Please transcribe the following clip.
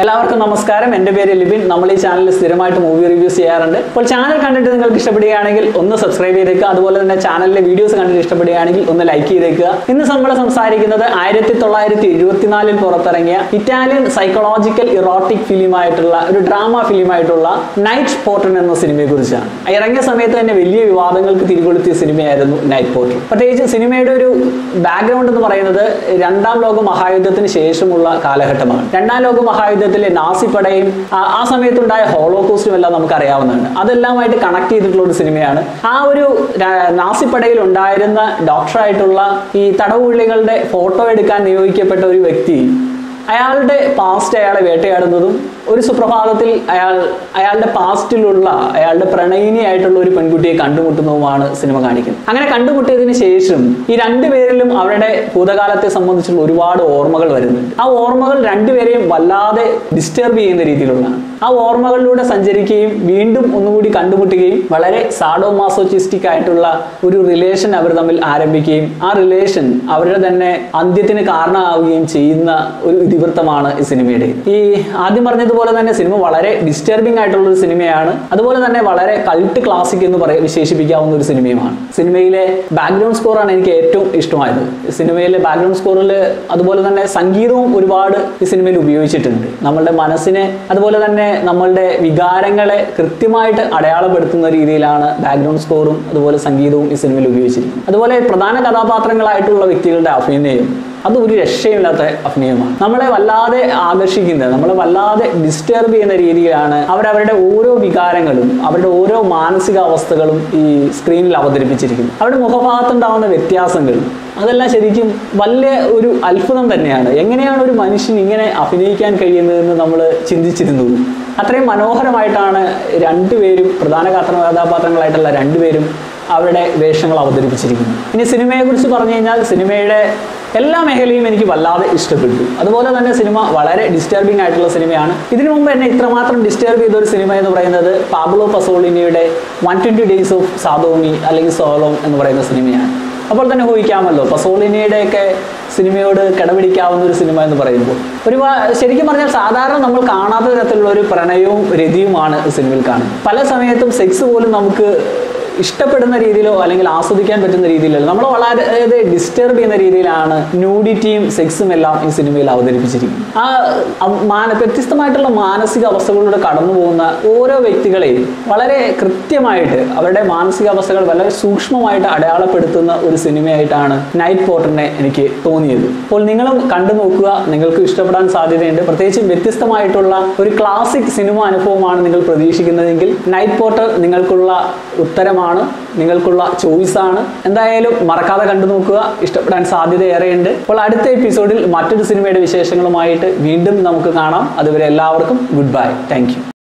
എല്ലാവർക്കും നമസ്കാരം എൻ്റെ പേര് ലിബിൻ നമ്മൾ ഈ ചാനലിൽ സ്ഥിരമായിട്ട് മൂവി റിവ്യൂസ് ചെയ്യാറുണ്ട് അപ്പോൾ ചാനൽ കണ്ടിട്ട് നിങ്ങൾക്ക് ഇഷ്ടപ്പെടുകയാണെങ്കിൽ ഒന്ന് സബ്സ്ക്രൈബ് ചെയ്തേക്കുക അതുപോലെ തന്നെ ചാനലിലെ വീഡിയോസ് കണ്ടിട്ട് ഇഷ്ടപ്പെടുകയാണെങ്കിൽ ഒന്ന് ലൈക്ക് ചെയ്തേക്കുക ഇന്ന് നമ്മൾ സംസാരിക്കുന്നത് ആയിരത്തി തൊള്ളായിരത്തി എഴുപത്തിനാലിൽ പുറത്തിറങ്ങിയ ഇറ്റാലിയൻ സൈക്കോളജിക്കൽ ഇറോട്ടിക് ഫിലിമായിട്ടുള്ള ഒരു ഡ്രാമ ഫിലിമായിട്ടുള്ള നൈറ്റ് പോർട്ടൻ എന്ന സിനിമയെ കുറിച്ചാണ് ഇറങ്ങിയ സമയത്ത് തന്നെ വലിയ വിവാദങ്ങൾക്ക് തിരികൊളുത്തിയ സിനിമയായിരുന്നു നൈറ്റ് പോർട്ടൻ പ്രത്യേകിച്ച് സിനിമയുടെ ഒരു ബാക്ക്ഗ്രൗണ്ട് എന്ന് പറയുന്നത് രണ്ടാം ലോക മഹായുദ്ധത്തിന് ശേഷമുള്ള കാലഘട്ടമാണ് രണ്ടാം ലോക മഹായുദ്ധത്തിലെ നാസിപ്പടയും ആ- ആ സമയത്തുണ്ടായ ഹോളോകോസ്റ്റും എല്ലാം നമുക്ക് അറിയാവുന്നതാണ് അതെല്ലാമായിട്ട് കണക്ട് ചെയ്തിട്ടുള്ള ഒരു സിനിമയാണ് ആ ഒരു ര- നാസിപ്പടയിൽ ഉണ്ടായിരുന്ന ഡോക്ടറായിട്ടുള്ള ഈ തടവുള്ളികളുടെ ഫോട്ടോ എടുക്കാൻ നിയോഗിക്കപ്പെട്ട ഒരു വ്യക്തി അയാളുടെ പാസ്റ്റ് അയാളെ വേട്ടയാടുന്നതും ഒരു സുപ്രഭാതത്തിൽ അയാൾ അയാളുടെ പാസ്റ്റിലുള്ള അയാളുടെ പ്രണയിനിയായിട്ടുള്ള ഒരു പെൺകുട്ടിയെ കണ്ടുമുട്ടുന്നതുമാണ് സിനിമ കാണിക്കുന്നത് അങ്ങനെ കണ്ടുമുട്ടിയതിന് ശേഷം ഈ രണ്ടുപേരിലും അവരുടെ ഭൂതകാലത്തെ സംബന്ധിച്ചുള്ള ഒരുപാട് ഓർമ്മകൾ വരുന്നുണ്ട് ആ ഓർമ്മകൾ രണ്ടുപേരെയും വല്ലാതെ ഡിസ്റ്റർബ് ചെയ്യുന്ന രീതിയിലുള്ളതാണ് ആ ഓർമ്മകളിലൂടെ സഞ്ചരിക്കുകയും വീണ്ടും ഒന്നുകൂടി കണ്ടുമുട്ടുകയും വളരെ സാഡോ മാസോച്ചിസ്റ്റിക് ആയിട്ടുള്ള ഒരു റിലേഷൻ അവർ തമ്മിൽ ആരംഭിക്കുകയും ആ റിലേഷൻ അവരുടെ തന്നെ അന്ത്യത്തിന് കാരണമാവുകയും ചെയ്യുന്ന ഒരു ഇതിവൃത്തമാണ് ഈ സിനിമയുടെ ഈ ആദ്യം പറഞ്ഞതുപോലെ തന്നെ സിനിമ വളരെ ഡിസ്റ്റർബിംഗ് ആയിട്ടുള്ള ഒരു സിനിമയാണ് അതുപോലെ തന്നെ വളരെ കൾട്ട് ക്ലാസിക് എന്ന് പറയ വിശേഷിപ്പിക്കാവുന്ന ഒരു സിനിമയുമാണ് സിനിമയിലെ ബാക്ക്ഗ്രൗണ്ട് സ്കോറാണ് എനിക്ക് ഏറ്റവും ഇഷ്ടമായത് സിനിമയിലെ ബാക്ക്ഗ്രൗണ്ട് സ്കോറിൽ അതുപോലെ തന്നെ സംഗീതവും ഒരുപാട് ഈ സിനിമയിൽ ഉപയോഗിച്ചിട്ടുണ്ട് നമ്മളുടെ മനസ്സിനെ അതുപോലെ തന്നെ നമ്മളുടെ വികാരങ്ങളെ കൃത്യമായിട്ട് അടയാളപ്പെടുത്തുന്ന രീതിയിലാണ് ബാക്ക്ഗ്രൗണ്ട് സ്കോറും അതുപോലെ സംഗീതവും ഈ സിനിമയിൽ ഉപയോഗിച്ചിരിക്കുന്നത് അതുപോലെ പ്രധാന കഥാപാത്രങ്ങളായിട്ടുള്ള വ്യക്തികളുടെ അഭിനയം അത് ഒരു രക്ഷയില്ലാത്ത അഭിനയമാണ് നമ്മളെ വല്ലാതെ ആകർഷിക്കുന്നത് നമ്മളെ വല്ലാതെ ഡിസ്റ്റർബ് ചെയ്യുന്ന രീതിയിലാണ് അവരവരുടെ ഓരോ വികാരങ്ങളും അവരുടെ ഓരോ മാനസികാവസ്ഥകളും ഈ സ്ക്രീനിൽ അവതരിപ്പിച്ചിരിക്കുന്നത് അവരുടെ മുഖഭാഗത്തുണ്ടാവുന്ന വ്യത്യാസങ്ങൾ അതെല്ലാം ശരിക്കും വലിയ ഒരു അത്ഭുതം തന്നെയാണ് എങ്ങനെയാണ് ഒരു മനുഷ്യൻ ഇങ്ങനെ അഭിനയിക്കാൻ കഴിയുന്നതെന്ന് നമ്മൾ ചിന്തിച്ചിരുന്നു അത്രയും മനോഹരമായിട്ടാണ് രണ്ടുപേരും പ്രധാന കഥാ- കഥാപാത്രങ്ങളായിട്ടുള്ള രണ്ടുപേരും അവരുടെ വേഷങ്ങൾ അവതരിപ്പിച്ചിരിക്കുന്നു ഇനി സിനിമയെ കുറിച്ച് പറഞ്ഞു കഴിഞ്ഞാൽ സിനിമയുടെ എല്ലാ മേഖലയും എനിക്ക് വല്ലാതെ ഇഷ്ടപ്പെട്ടു അതുപോലെ തന്നെ സിനിമ വളരെ ഡിസ്റ്റർബിംഗ് ആയിട്ടുള്ള സിനിമയാണ് ഇതിനു മുമ്പ് എന്നെ ഇത്രമാത്രം ഡിസ്റ്റർബ് ചെയ്ത ഒരു സിനിമ എന്ന് പറയുന്നത് പാബ്ലോ പസോളിനിയുടെ one twenty days of Sodom അല്ലെങ്കിൽ സോലോം എന്ന് പറയുന്ന സിനിമയാണ് അപ്പോൾ തന്നെ ഊഹിക്കാമല്ലോ പസോളിനിയുടെയൊക്കെ സിനിമയോട് കിടപിടിക്കാവുന്ന ഒരു സിനിമ എന്ന് പറയുമ്പോൾ ഒരു ശരിക്കും പറഞ്ഞാൽ സാധാരണ നമ്മൾ കാണാത്ത തരത്തിലുള്ള ഒരു പ്രണയവും രതിയുമാണ് ഈ സിനിമയിൽ കാണുന്നത് പല സമയത്തും സെക്സ് പോലും നമുക്ക് ഇഷ്ടപ്പെടുന്ന രീതിയിലോ അല്ലെങ്കിൽ ആസ്വദിക്കാൻ പറ്റുന്ന രീതിയിലോ നമ്മൾ വളരെ ഡിസ്റ്റർബ് ചെയ്യുന്ന രീതിയിലാണ് ന്യൂഡിറ്റിയും സെക്സും എല്ലാം ഈ സിനിമയിൽ അവതരിപ്പിച്ചിരിക്കുന്നത് ആ അ- മാന വ്യത്യസ്തമായിട്ടുള്ള മാനസിക അവസ്ഥകളിലൂടെ കടന്നു പോകുന്ന ഓരോ വ്യക്തികളെയും വളരെ കൃത്യമായിട്ട് അവരുടെ മാനസികാവസ്ഥകൾ വളരെ സൂക്ഷ്മമായിട്ട് അടയാളപ്പെടുത്തുന്ന ഒരു സിനിമയായിട്ടാണ് നൈറ്റ് പോർട്ടറിനെ എനിക്ക് തോന്നിയത് അപ്പോൾ നിങ്ങളും കണ്ടു നോക്കുക നിങ്ങൾക്ക് ഇഷ്ടപ്പെടാൻ സാധ്യതയുണ്ട് പ്രത്യേകിച്ചും വ്യത്യസ്തമായിട്ടുള്ള ഒരു ക്ലാസിക് സിനിമ അനുഭവമാണ് നിങ്ങൾ പ്രതീക്ഷിക്കുന്നതെങ്കിൽ നൈറ്റ് പോർട്ടർ നിങ്ങൾക്കുള്ള ഉത്തരമാണ് നിങ്ങൾക്കുള്ള ചോയ്സ് ആണ് എന്തായാലും മറക്കാതെ കണ്ടു നോക്കുക ഇഷ്ടപ്പെടാൻ സാധ്യത ഏറെയുണ്ട് അപ്പോൾ അടുത്ത എപ്പിസോഡിൽ മറ്റൊരു സിനിമയുടെ വിശേഷങ്ങളുമായിട്ട് വീണ്ടും നമുക്ക് കാണാം അതുവരെ എല്ലാവർക്കും ഗുഡ് ബൈ താങ്ക്